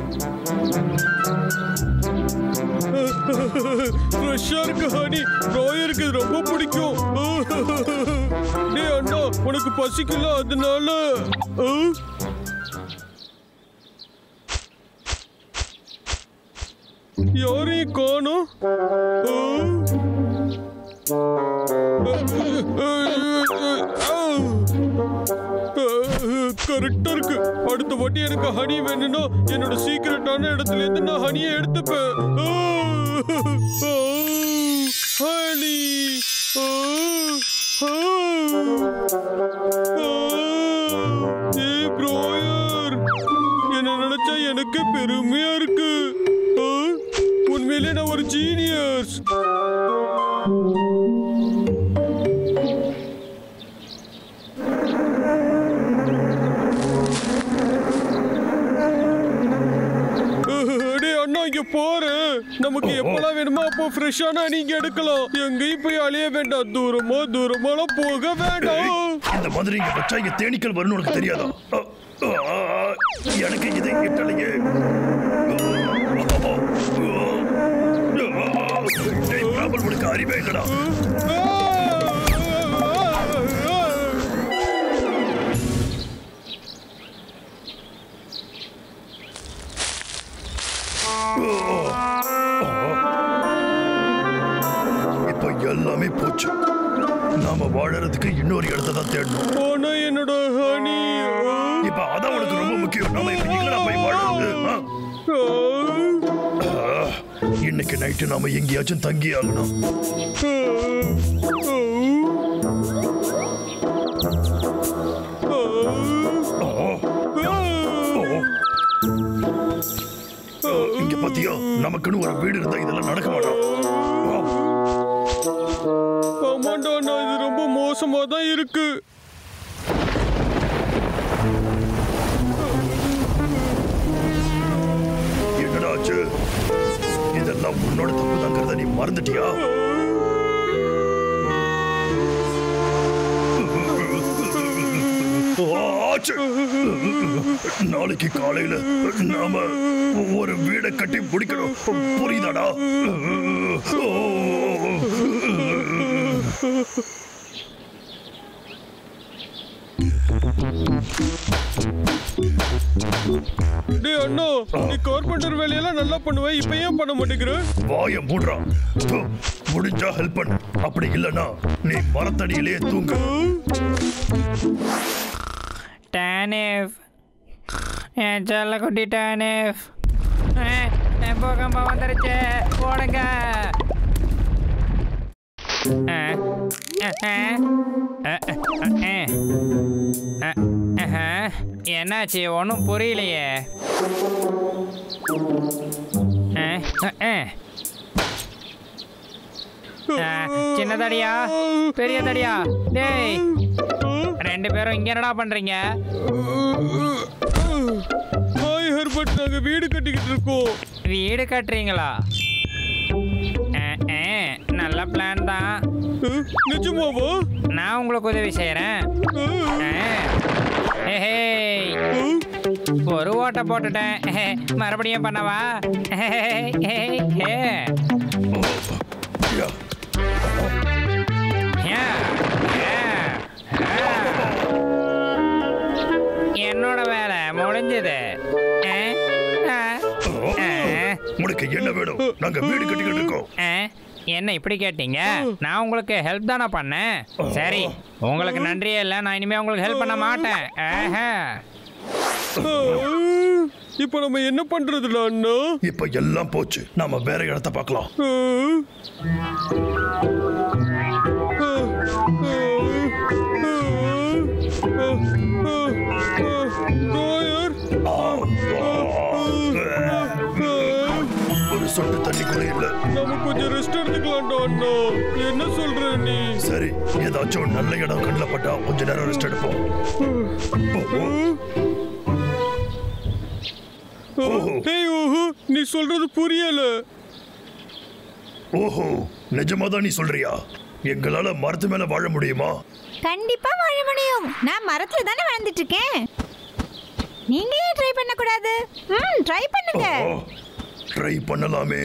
ஃப்ரெஷ்ஷா இருக்கு ஹனி ராயருக்கு இது ரொம்ப பிடிக்கும் டேய் அண்ணா உனக்கு பசிக்கல அதனால ஆ? யாரையும் காணோம் ஆ? கரெக்டா இருக்கு அடுத்த வாட்டி எனக்கு ஹனி வேணும்னா என்னோட சீக்கிரட்டான இடத்துல இருந்து நான் ஹனியை எடுத்துப்பேன் ஹனி ஏ ப்ரோயர் என்ன நினைச்சா எனக்கு பெருமையா இருக்கு ஆ, உண்மையிலே நான் ஒரு ஜீனியஸ் டேய் அண்ணா இங்க போரு நமக்கு எப்பலாம் வேணுமோ அப்போ ஃப்ரெஷ்ஷான நீங்க எடுக்கலாம் எங்கேயும் போய் அலைய வேண்டாம் தூரமா தூரமாலாம் போக வேண்டாம் இந்த மாதிரி இங்க வச்சா இங்க தேனீக்கள் வரும்னு உனக்கு தெரியாதா அ, அ, அ, எனக்கு இதை கிட்டலையே டேய், பிராபல் உனக்கு அறிவே இல்லடா இப்ப எல்லாமே போச்சு நாம வாழறதுக்கு இன்னொரு இடத்தை தான் தேடணும் போனா என்னோட ஹனி இப்ப அதான் உனக்கு ரொம்ப முக்கியம் நாம இப்ப எங்கடா போய் வாழறது ஆ? ஆ, இன்னைக்கு நைட்டு நாம எங்கேயாச்சும் தங்கி ஆகணும் இங்க பாத்தியா நமக்குன்னு ஒரு வீடு இருந்தா இதெல்லாம் நடக்க மாட்டோம் ஆமாண்டா அண்ணா இது ரொம்ப மோசமா தான் இருக்கு என்னடா ஆச்சு இதெல்லாம் உன்னோட தப்பு தாங்கிறத நீ மறந்துட்டியா ஆச்சு நாளைக்கு காலையில நாம ஒரு வீடை கட்டி முடிக்கணும் புரியுதாடா டேய் அண்ணா நீ கார்பெண்டர் வேலையெல்லாம் நல்லா பண்ணுவ இப்ப ஏன் பண்ண மாட்டேங்கிற வாய மூடுறா து, முடிஞ்சா ஹெல்ப் பண்ணு அப்படி இல்லனா நீ மரத்தடியிலே தூங்கு டானிஃப் என் செல்ல குட்டி டானிஃப் பூகம்பம் வந்துருச்சு போடுங்க ஆ, ஆ, ஆ, ஆ, ஆ, ஆ, ஆஹா. என்னாச்சு ஒன்றும் புரியலையே ஆ, ஆ, ஆ. ஆ, சின்ன தடியா பெரிய தடியா டேய் ரெண்டு பேரும் இங்க என்னடா பண்றீங்க ஹாய் ஹெர்பர்ட் நாங்க வீடு கட்டிக்கிட்டு இருக்கோம் வீடு கட்டுறீங்களா அஹ், அஹ், நல்ல பிளான் தான் அஹ், நிஜமாவா நான் உங்களுக்கு உதவி செய்கிறேன் ஒரு ஓட்டை போட்டுட்டேன் மறுபடியும் பண்ணவா யா, என்னோட வேலை முடிஞ்சது அஹ், அஹ், அஹ். உனக்கு என்ன வேணும் நாங்க வீடு கட்டிக்கிட்டு இருக்கோம் ஆ, என்ன இப்படி கேட்டீங்க நான் உங்களுக்கு ஹெல்ப் தானே பண்ணேன் சரி உங்களுக்கு நன்றியே இல்லை நான் இனிமே உங்களுக்கு ஹெல்ப் பண்ண மாட்டேன் ஆஹா. அஹ், இப்போ நம்ம என்ன பண்றதுல அண்ணா இப்ப எல்லாம் போச்சு நாம வேற இடத்த பார்க்கலாம் அஹ், அஹ், அஹ், அஹ், அஹ், ராயர் ஒரு சொட்டு தண்ணி கூட இல்ல நம்ம கொஞ்சம் ரெஸ்ட் எடுத்துக்கலாம்டா அண்ணா என்ன சொல்ற நீ சரி ஏதாச்சும் நல்ல இடம் கண்ணில் பட்டா கொஞ்ச நேரம் ரெஸ்ட் எடுப்போம் ஓஹோ, ஓஹோ. ஏய் ஓஹோ நீ சொல்றது புரியல ஓஹோ நிஜமாதான் நீ சொல்றியா எங்களால மரத்து மேல வாழ முடியுமா கண்டிப்பா வாழ முடியும் நான் மரத்துல தானே வாழ்ந்துட்டு இருக்கேன் நீங்க ஏன் ட்ரை பண்ண கூடாது ம் ட்ரை பண்ணுங்க ட்ரை பண்ணலாமே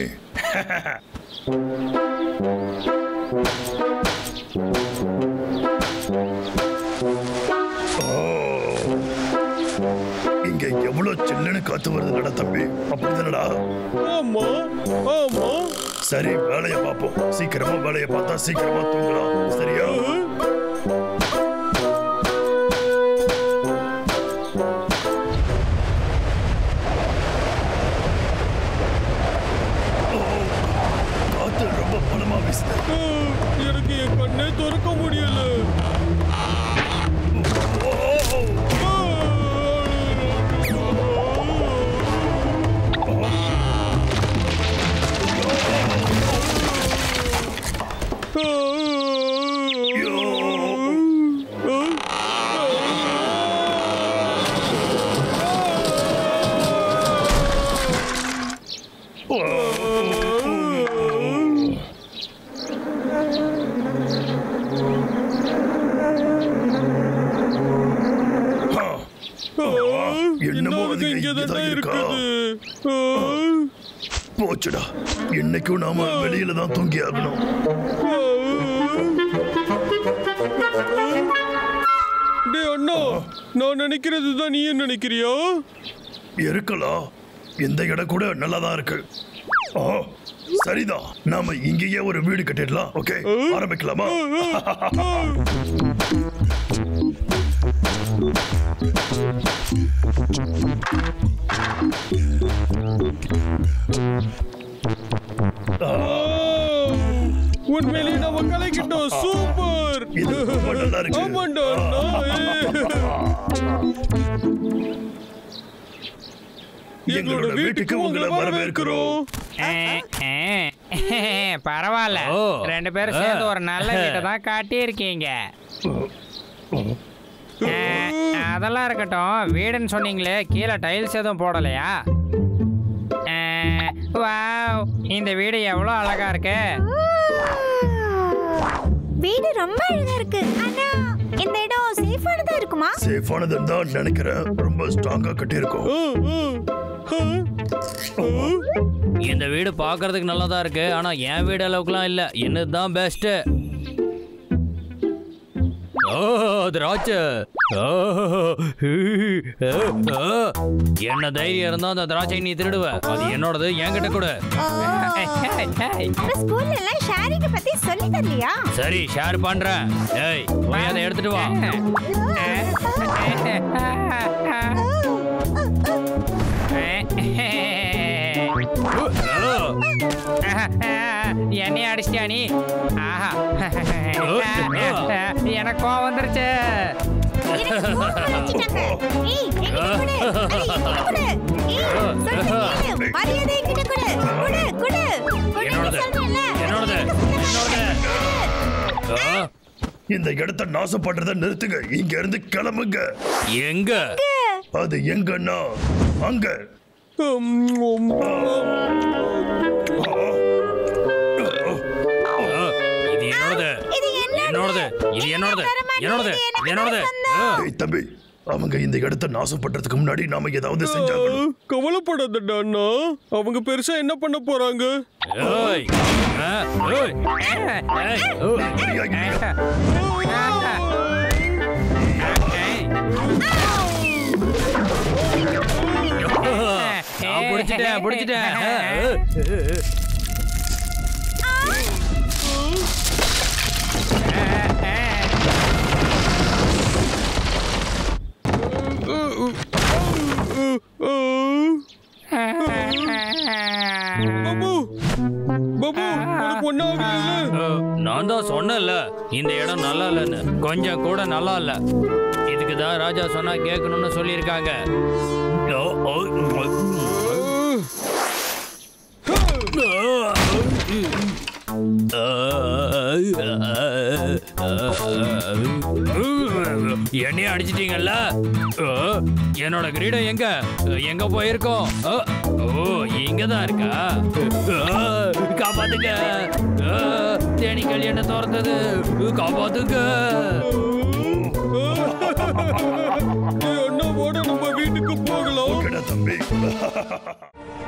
ஓ. இங்க எவ்வளவு சில்லுன்னு காத்து வருதுடா தம்பி அப்படிதானடா ஆமா ஆமா சரி வேலையை பார்ப்போம் சீக்கிரமா வேலையை பார்த்தா சீக்கிரமா தூங்கலாம் சரியா ஓ, காத்து ரொம்ப பலமா வீசுது ஆ, எனக்கு என் கண்ணே திறக்க முடியல ஓ, ஓ, ஓ. என்னமோ என்னது அதுங்க இங்கதான் இங்கதான் இருக்கா? இருக்குது ஆ, போச்சுடா இன்னைக்கும் நாம வெளியில தான் தூங்கி ஆகணும் ஆ. டேய் அண்ணா நான் நினைக்கிறது தான் நீ என்ன நினைக்கிறியா இருக்கலாம் இந்த இடம் கூட நல்லா தான் இருக்கு ஆ, சரிதான் நாம இங்கேயே ஒரு வீடு கட்டிடலாம் ஓகே ஆரம்பிக்கலாமா ஆ, உண்மையிலேயே நம்ம கலைக்கிட்டோம் சூப்பர் இது ரொம்ப நல்லா இருக்கு. ஆமாண்டா அண்ணா எங்களோட வீட்டுக்கு உங்களை வரவேற்கிறோம் பரவாயில்ல ஓ. ரெண்டு பேரும் சேர்ந்து ஒரு நல்ல வீட்டை தான் காட்டியிருக்கீங்க அஹ், அதெல்லாம் இருக்கட்டும் வீடுன்னு சொன்னீங்களே கீழே டைல்ஸ் எதுவும் போடலையா அஹ், வாவ் இந்த வீடு எவ்வளோ அழகா இருக்கு வீடு ரொம்ப அழகா இருக்கு ஆனா இந்த இடம் சேஃபானதா இருக்குமா சேஃபானதுன்னு தான் நினைக்கிறேன் ரொம்ப ஸ்ட்ராங்கா கட்டியிருக்கோம் இந்த வீடு பார்க்கறதுக்கு நல்லா தான் இருக்கு ஆனா என் வீடு அளவுக்குலாம் இல்ல என்னது தான் பெஸ்ட் ஓ திராட்சை ஓ, ஹீ, ஆ, ஆ. என்ன தைரியம் இருந்தா அந்த திராட்சை நீ திருடுவ அது என்னோடது என்கிட்ட கொடு நம்ம ஸ்கூல்ல எல்லாம் ஷேரிங்க பத்தி சொல்லி தரலையா சரி ஷேர் பண்றேன் ஏய் போய் அதை எடுத்துட்டு வா ஓ, என்னைய அடிச்சிட்டியா நீ ஆஹா எனக்கு கோவம் வந்துருச்சு எனக்கு கோவம் வச்சுட்டாங்க. ஏய், என்கிட்ட கொடு. அதை என்கிட்ட கொடு. ஏய், சொல்றேன் கேளு. மரியாதை என்கிட்ட கொடு. கொடு, கொடு. கொடுன்னு என்னோடது சொல்றேன்ல. என்னோடது என்னோடது ஆ, இந்த இடத்த நாசப்படுறத நிறுத்துங்க இங்க இருந்து கிளம்புங்க எங்க அது எங்கன்னா அங்க ஆ, இது என்னோடது இது என்னோடது. என்னோடது இது என்னோடது தர மாட்டேன். என்னோடது இது எனக்கு என்னோடது சொந்தம். ஆ, ஏய் தம்பி அவங்க இந்த இடத்த நாசம் பண்றதுக்கு முன்னாடி நாம ஏதாவது செஞ்சாகணும் கவலைப்படாதடா அண்ணா அவங்க பெருசா என்ன பண்ண போறாங்க ஏய் ஆ, ஏய், ஏய், ஓ, சரியா இல்லையா? நான் பிடிச்சிட்டேன் பிடிச்சிட்டேன் ஆ, பாபு பாபு உனக்கு ஒன்னும் ஆகல ஆ, நான் தான் சொன்னேன்ல இந்த இடம் நல்லா இல்லைன்னு கொஞ்சம் கூட நல்லா இல்ல இதுக்கு தான் ராஜா சொன்னா கேட்கணும்னு சொல்லியிருக்காங்க ஓ, ஓ, என்னைய அடிச்சிட்டீங்கல்ல ஆ, என்னோட கிரீடம் எங்க எங்க போயிருக்கோம் ஆ, ஓ இங்க தான் இருக்கா ஆ, காப்பாத்துங்க ஆ, தேனீக்கள் என்ன துரத்துது காப்பாத்துங்க ஏய், அண்ணா வாடா நம்ம வீட்டுக்கு போகலாம் தம்பி